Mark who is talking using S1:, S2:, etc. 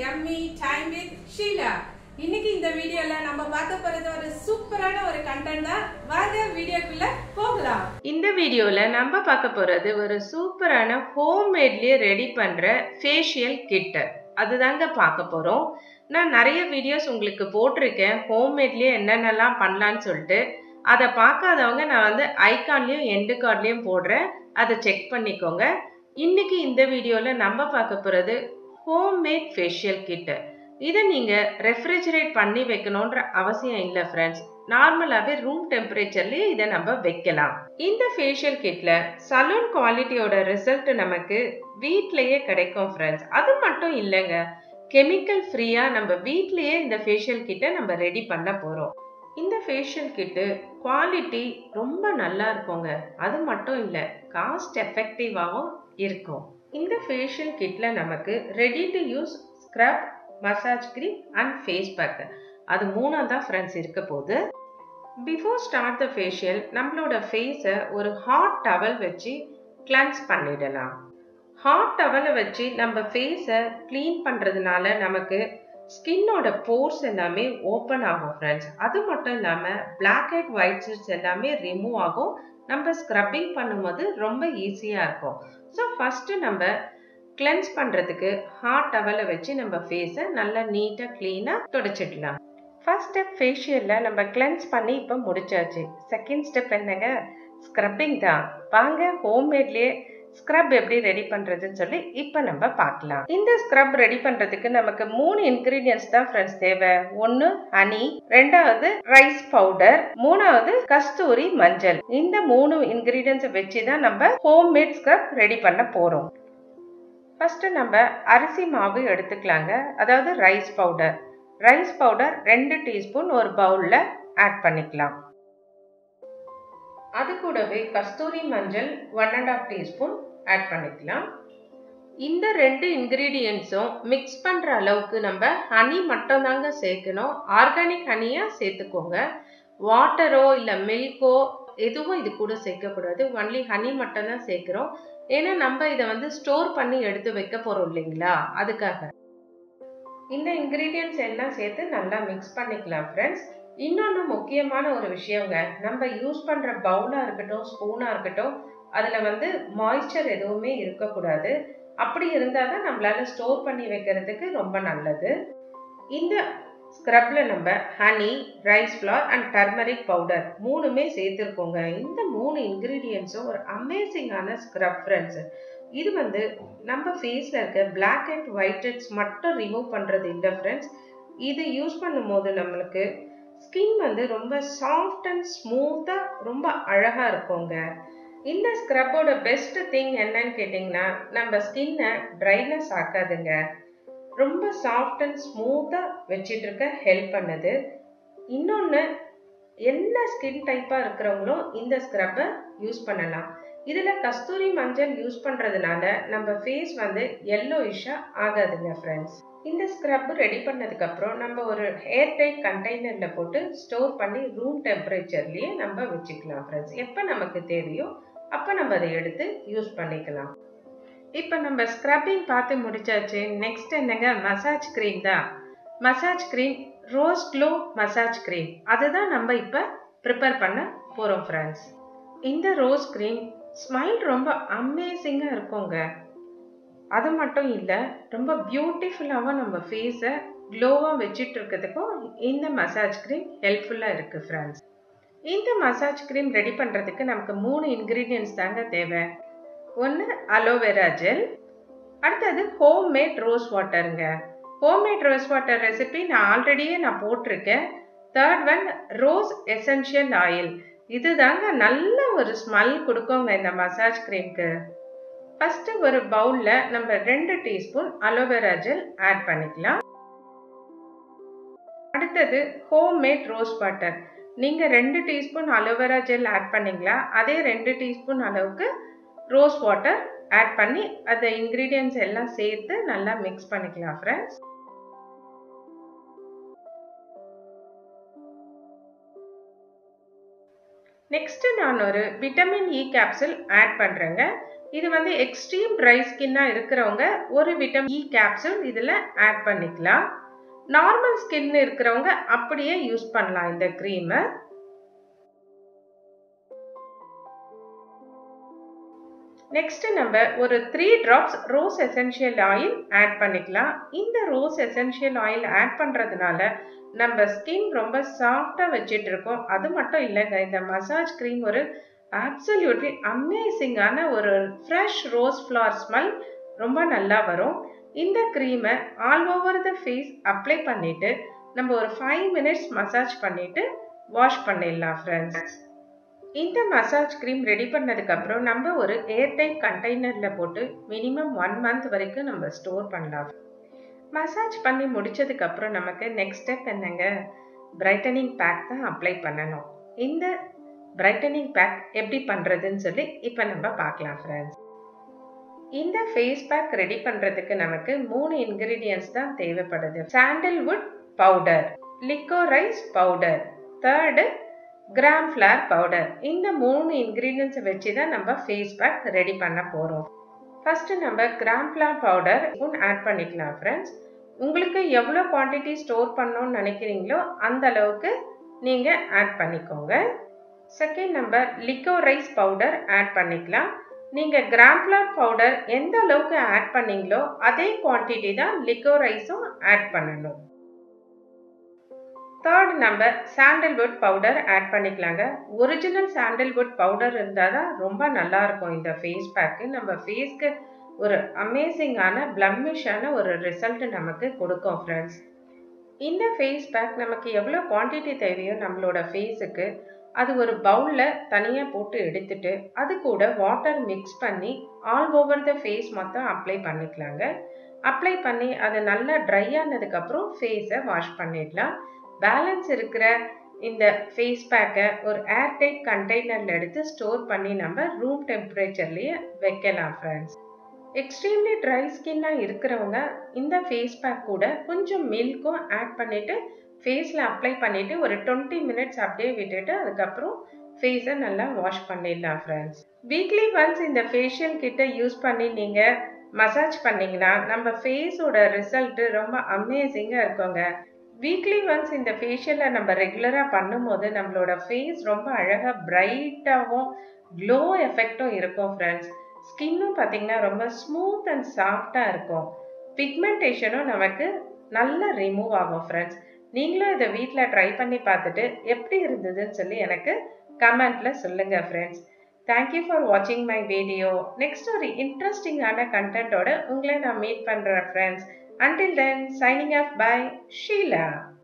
S1: Emmy time with Sheila இன்னைக்கு இந்த வீடியோல நம்ம பார்க்க போறது ஒரு சூப்பரான ஒரு கண்டென்ட் தான் வாங்க வீடியோக்குள்ள போகலாம்
S2: இந்த வீடியோவில் நம்ம பார்க்க போகிறது ஒரு சூப்பரான ஹோம்மேட்லேயே ரெடி பண்ணுற ஃபேஷியல் கிட்டு அதுதாங்க பார்க்க போகிறோம் நான் நிறைய வீடியோஸ் உங்களுக்கு போட்டிருக்கேன் ஹோம்மேட்லேயே என்னென்னலாம் பண்ணலான்னு சொல்லிட்டு அதை பார்க்காதவங்க நான் வந்து ஐகான்லேயும் எண்டு கார்ட்லேயும் போடுறேன் அதை செக் பண்ணிக்கோங்க இன்னைக்கு இந்த வீடியோவில் நம்ம பார்க்க போகிறது ஹோம்மேட் ஃபேஷியல் கிட்டு இதை நீங்கள் ரெஃப்ரிஜரேட் பண்ணி வைக்கணுன்ற அவசியம் இல்லை ஃப்ரெண்ட்ஸ் நார்மலாகவே ரூம் டெம்பரேச்சர்லேயே இதை நம்ம வைக்கலாம் இந்த ஃபேஷியல் கிட்ல சலூன் குவாலிட்டியோட ரிசல்ட் நமக்கு வீட்லயே கிடைக்கும் ஃப்ரெண்ட்ஸ் அது மட்டும் இல்லைங்க கெமிக்கல் ஃப்ரீயாக நம்ம வீட்லயே இந்த ஃபேஷியல் கிட்டை நம்ம ரெடி பண்ண போகிறோம் இந்த ஃபேஷியல் கிட்டு குவாலிட்டி ரொம்ப நல்லா இருக்குங்க அது மட்டும் இல்லை காஸ்ட் எஃபெக்டிவாகவும் இருக்கும் இந்த ஃபேஷியல் கிட்ல நமக்கு ready to use scrub massage cream and face pack அது மூணாக தான் ஃப்ரெண்ட்ஸ் இருக்க போகுது பிஃபோர் ஸ்டார்ட் த ஃபேஷியல் நம்மளோட ஃபேஸை ஒரு ஹாட் டவல் வச்சு கிளன்ஸ் பண்ணிடலாம் ஹாட் டவலை வச்சு நம்ம ஃபேஸை க்ளீன் பண்ணுறதுனால நமக்கு ஸ்கின்னோட போர்ஸ் எல்லாமே ஓப்பன் ஆகும் ஃப்ரெண்ட்ஸ் அது மட்டும் இல்லாமல் பிளாக் ஹெட் ஒயிட் ஹெட்ஸ் எல்லாமே ரிமூவ் ஆகும் நம்ம ஸ்க்ரப்பிங் பண்ணும்போது ரொம்ப ஈஸியாக இருக்கும் ஸோ ஃபஸ்ட்டு நம்ம கிளென்ஸ் பண்ணுறதுக்கு ஹாட் டவலை வச்சு நம்ம ஃபேஸை நல்லா நீட்டாக க்ளீனாக தொடச்சிடலாம் ஃபர்ஸ்ட் ஸ்டெப் ஃபேஷியலில் நம்ம கிளென்ஸ் பண்ணி இப்போ முடிச்சாச்சு செகண்ட் ஸ்டெப் என்னங்க ஸ்க்ரப்பிங் தான் வாங்க ஹோம்மேட்லேயே ஸ்க்ரப் எப்படி ரெடி பண்ணுறதுன்னு சொல்லி இப்போ நம்ம பார்க்கலாம் இந்த ஸ்க்ரப் ரெடி பண்ணுறதுக்கு நமக்கு மூணு இன்க்ரீடியன்ஸ் தான் ஃப்ரெண்ட்ஸ் தேவை ஒன்று ஹனி ரெண்டாவது ரைஸ் பவுடர் மூணாவது கஸ்தூரி மஞ்சள் இந்த மூணு இன்க்ரீடியன்ஸை வச்சு தான் நம்ம ஹோம்மேட் ஸ்க்ரப் ரெடி பண்ண போகிறோம் ஃபர்ஸ்ட் நம்ம அரிசி மாவு எடுத்துக்கலாங்க அதாவது ரைஸ் பவுடர் ரைஸ் பவுடர் ரெண்டு டீஸ்பூன் ஒரு பவுலில் ஆட் பண்ணிக்கலாம் அது கூடவே கஸ்தூரி மஞ்சள் one and half teaspoon add பண்ணிக்கலாம் இந்த ரெண்டு இன்க்ரீடியன்ஸும் மிக்ஸ் பண்ணுற அளவுக்கு நம்ம ஹனி மட்டும் தாங்க சேர்க்கணும் ஆர்கானிக் ஹனியாக சேர்த்துக்கோங்க வாட்டரோ இல்லை மில்கோ எதுவும் இது கூட சேர்க்கக்கூடாது ஒன்லி ஹனி மட்டும் தான் சேர்க்குறோம் ஏன்னா நம்ம இதை வந்து ஸ்டோர் பண்ணி எடுத்து வைக்க போகிறோம் இல்லைங்களா அதுக்காக இந்த இன்க்ரீடியன்ஸ் எல்லாம் சேர்த்து நல்லா மிக்ஸ் பண்ணிக்கலாம் ஃப்ரெண்ட்ஸ் இன்னொன்று முக்கியமான ஒரு விஷயங்க நம்ம யூஸ் பண்ணுற பவுலாக இருக்கட்டும் ஸ்பூனாக இருக்கட்டும் அதில் வந்து மாய்ஸ்சர் எதுவுமே இருக்கக்கூடாது அப்படி இருந்தால் தான் நம்மளால ஸ்டோர் பண்ணி வைக்கிறதுக்கு ரொம்ப நல்லது இந்த ஸ்க்ரப்ல நம்ம honey rice flour and turmeric powder மூணுமே சேர்த்துருக்கோங்க இந்த மூணு இன்க்ரீடியன்ஸும் ஒரு அமேசிங்கான ஸ்க்ரப் ஃப்ரெண்ட்ஸ் இது வந்து நம்ம ஃபேஸில் இருக்க பிளாக் அண்ட் ஒயிட் ஹெட்ஸ் மட்டும் ரிமூவ் பண்ணுறது இல்லை ஃப்ரெண்ட்ஸ் இது யூஸ் பண்ணும்போது நம்மளுக்கு ஸ்கின் வந்து ரொம்ப சாஃப்ட் அண்ட் ஸ்மூத்தாக ரொம்ப அழகாக இருக்குங்க இந்த ஸ்க்ரப்போட பெஸ்ட் திங் என்னன்னு கேட்டிங்கன்னா நம்ம ஸ்கின்னை ட்ரைனஸ் ஆக்காதுங்க ரொம்ப சாஃப்ட் அண்ட் ஸ்மூத்தாக வச்சிட்டு இருக்க ஹெல்ப் பண்ணுது இன்னொன்று என்ன ஸ்கின் டைப்பாக இருக்கிறவங்களும் இந்த ஸ்க்ரப்பை யூஸ் பண்ணலாம் இதில் கஸ்தூரி மஞ்சள் யூஸ் பண்ணுறதுனால நம்ம ஃபேஸ் வந்து எல்லோயிஷாக ஆகாதுங்க ஃப்ரெண்ட்ஸ் இந்த ஸ்க்ரப் ரெடி பண்ணதுக்கப்புறம் நம்ம ஒரு ஏர் டைட் கண்டெய்னரில் போட்டு ஸ்டோர் பண்ணி ரூம் டெம்பரேச்சர்லேயே நம்ம வச்சுக்கலாம் ஃப்ரெண்ட்ஸ் எப்போ நமக்கு தேவையோ அப்போ நம்ம அதை எடுத்து யூஸ் பண்ணிக்கலாம் இப்போ நம்ம ஸ்க்ரப்பிங் பார்த்து முடிச்சாச்சு நெக்ஸ்ட் என்னங்க மசாஜ் க்ரீம் தான் massage cream rose glow massage cream அதுதான் நம்ம இப்போ ப்ரிப்பேர் பண்ண போகிறோம் ஃப்ரெண்ட்ஸ் இந்த ரோஸ் க்ரீம் ஸ்மைல் ரொம்ப அமேசிங்காக இருக்குங்க அது மட்டும் இல்லை ரொம்ப பியூட்டிஃபுல்லாகவும் நம்ம ஃபேஸை க்ளோவாக வச்சுட்டு இருக்கிறதுக்கும் இந்த மசாஜ் க்ரீம் ஹெல்ப்ஃபுல்லாக இருக்குது ஃப்ரெண்ட்ஸ் இந்த மசாஜ் க்ரீம் ரெடி பண்ணுறதுக்கு நமக்கு மூணு இன்க்ரீடியன்ஸ் தாங்க தேவை ஒன்று அலோவேரா ஜெல் அடுத்தது ஹோம்மேட் ரோஸ் வாட்டருங்க ஹோம்மேட் ரோஸ் வாட்டர் ரெசிபி நான் ஆல்ரெடியே நான் போட்டிருக்கேன் third one rose essential oil இது தாங்க நல்ல ஒரு ஸ்மெல் கொடுக்குங்க இந்த மசாஜ் க்ரீம்க்கு ஃபஸ்ட்டு ஒரு பவுலில் நம்ம ரெண்டு டீஸ்பூன் அலோவேரா ஜெல் ஆட் பண்ணிக்கலாம் அடுத்தது ஹோம்மேட் ரோஸ் வாட்டர் நீங்கள் ரெண்டு டீஸ்பூன் அலோவேரா ஜெல் ஆட் பண்ணிங்களா அதே ரெண்டு டீஸ்பூன் அளவுக்கு ரோஸ் வாட்டர் ஆட் பண்ணி அந்த இன்க்ரீடியன்ஸ் எல்லாம் சேர்த்து நல்லா மிக்ஸ் பண்ணிக்கலாம் ஃப்ரெண்ட்ஸ் நெக்ஸ்ட்டு நான் ஒரு விட்டமின் இ கேப்சூல் ஆட் பண்ணுறேங்க இது வந்து எக்ஸ்ட்ரீம் ட்ரை ஸ்கின்னாக இருக்கிறவங்க ஒரு விட்டமின் இ கேப்சூல் இதில் ஆட் பண்ணிக்கலாம் நார்மல் ஸ்கின் இருக்கிறவங்க அப்படியே யூஸ் பண்ணலாம் இந்த க்ரீமை நெக்ஸ்ட் நம்ம ஒரு three drops rose essential oil add பண்ணிக்கலாம் இந்த ரோஸ் எசென்ஷியல் ஆயில் ஆட் பண்ணுறதுனால நம்ம ஸ்கின் ரொம்ப சாஃப்டாக வச்சிட்டு இருக்கோம் அது மட்டும் இல்லைங்க இந்த மசாஜ் க்ரீம் ஒரு அப்சல்யூட்லி அமேசிங்கான ஒரு ஃப்ரெஷ் ரோஸ் ஃப்ளவர் ஸ்மெல் ரொம்ப நல்லா வரும் இந்த க்ரீமை all over the face apply பண்ணிவிட்டு நம்ம ஒரு ஃபைவ் மினிட்ஸ் மசாஜ் பண்ணிவிட்டு வாஷ் பண்ணிடலாம் ஃப்ரெண்ட்ஸ் இந்த மசாஜ் க்ரீம் ரெடி பண்ணதுக்கப்புறம் நம்ம ஒரு ஏர்டைட் கண்டெய்னரில் போட்டு மினிமம் ஒன் மந்த் வரைக்கும் நம்ம ஸ்டோர் பண்ணலாம் மசாஜ் பண்ணி முடிச்சதுக்கப்புறம் நமக்கு நெக்ஸ்ட் ஸ்டெப் என்னங்க பிரைட்டனிங் பேக் தான் அப்ளை பண்ணணும் இந்த பிரைட்டனிங் பேக் எப்படி பண்ணுறதுன்னு சொல்லி இப்போ நம்ம பார்க்கலாம் ஃப்ரெண்ட்ஸ் இந்த ஃபேஸ் பேக் ரெடி பண்ணுறதுக்கு நமக்கு மூணு இன்க்ரீடியன்ஸ் தான் தேவைப்படுது sandalwood powder licorice powder third gram flour powder இந்த மூணு இன்க்ரீடியன்ஸை வச்சு தான் நம்ம ஃபேஸ் பேக் ரெடி பண்ண போகிறோம் ஃபஸ்ட்டு நம்ம கிராம் ஃப்ளார் பவுடர் ஆட் பண்ணிக்கலாம் ஃப்ரெண்ட்ஸ் உங்களுக்கு எவ்வளோ குவான்டிட்டி ஸ்டோர் பண்ணணும்னு நினைக்கிறீங்களோ அந்த அளவுக்கு நீங்கள் ஆட் பண்ணிக்கோங்க second number licorice powder add பண்ணிக்கலாம் நீங்கள் கிராம் ஃப்ளார் பவுடர் எந்த அளவுக்கு ஆட் பண்ணீங்களோ அதே குவான்டிட்டி தான் லிக்கோ ரைஸும் ஆட் பண்ணணும் third number sandalwood powder add பண்ணிக்கலாங்க ஒரிஜினல் சாண்டல்வுட் பவுடர் இருந்தால் தான் ரொம்ப நல்லா இருக்கும் இந்த ஃபேஸ் பேக்கு நம்ம ஃபேஸ்க்கு ஒரு அமேசிங்கான பிளம்மிஷான ஒரு ரிசல்ட் நமக்கு கொடுக்கும் ஃப்ரெண்ட்ஸ் இந்த ஃபேஸ் பேக் நமக்கு எவ்வளோ குவான்டிட்டி தேவையோ நம்மளோட ஃபேஸுக்கு அது ஒரு பவுலில் தனியாக போட்டு எடுத்துட்டு அது கூட வாட்டர் மிக்ஸ் பண்ணி ஆல் ஓவர் த ஃபேஸ் மொத்தம் அப்ளை பண்ணிக்கலாங்க அப்ளை பண்ணி அது நல்லா ட்ரை ஆனதுக்கப்புறம் ஃபேஸை வாஷ் பண்ணிடலாம் பேலன்ஸ் இருக்கிற இந்த ஃபேஸ் பேக்கை ஒரு ஏர்டைட் கண்டெய்னரில் எடுத்து ஸ்டோர் பண்ணி நம்ம ரூம் டெம்பரேச்சர்லேயே வைக்கலாம் ஃப்ரெண்ட்ஸ் எக்ஸ்ட்ரீம்லி ட்ரை ஸ்கின்னாக இருக்கிறவங்க இந்த ஃபேஸ் பேக் கூட கொஞ்சம் மில்க்கும் ஆட் பண்ணிவிட்டு ஃபேஸில் அப்ளை பண்ணிவிட்டு ஒரு டுவெண்ட்டி மினிட்ஸ் அப்படியே விட்டுட்டு அதுக்கப்புறம் ஃபேஸை நல்லா வாஷ் பண்ணிடலாம் ஃப்ரெண்ட்ஸ் வீக்லி ஒன்ஸ் இந்த ஃபேஷியல் கிட்ட யூஸ் பண்ணி நீங்கள் மசாஜ் பண்ணிங்கன்னா நம்ம ஃபேஸோட ரிசல்ட்டு ரொம்ப அமேசிங்காக இருக்குங்க வீக்லி ஒன்ஸ் இந்த ஃபேஷியலை நம்ம ரெகுலராக பண்ணும்போது நம்மளோட ஃபேஸ் ரொம்ப அழகாக பிரைட்டாகவும் க்ளோ எஃபெக்டும் இருக்கும் ஃப்ரெண்ட்ஸ் ஸ்கின்னும் பார்த்திங்கன்னா ரொம்ப ஸ்மூத் அண்ட் சாஃப்டாக இருக்கும் பிக்மெண்டேஷனும் நமக்கு நல்லா ரிமூவ் ஆகும் ஃப்ரெண்ட்ஸ் நீங்களும் இதை வீட்டில் ட்ரை பண்ணி பார்த்துட்டு எப்படி இருந்ததுன்னு சொல்லி எனக்கு கமெண்ட்டில் சொல்லுங்கள் ஃப்ரெண்ட்ஸ் தேங்க்யூ ஃபார் வாட்சிங் மை வீடியோ நெக்ஸ்ட் ஒரு இன்ட்ரெஸ்டிங்கான கண்டென்ட்டோட உங்களை நான் மீட் பண்ணுறேன் friends Until then, signing off by Sheila.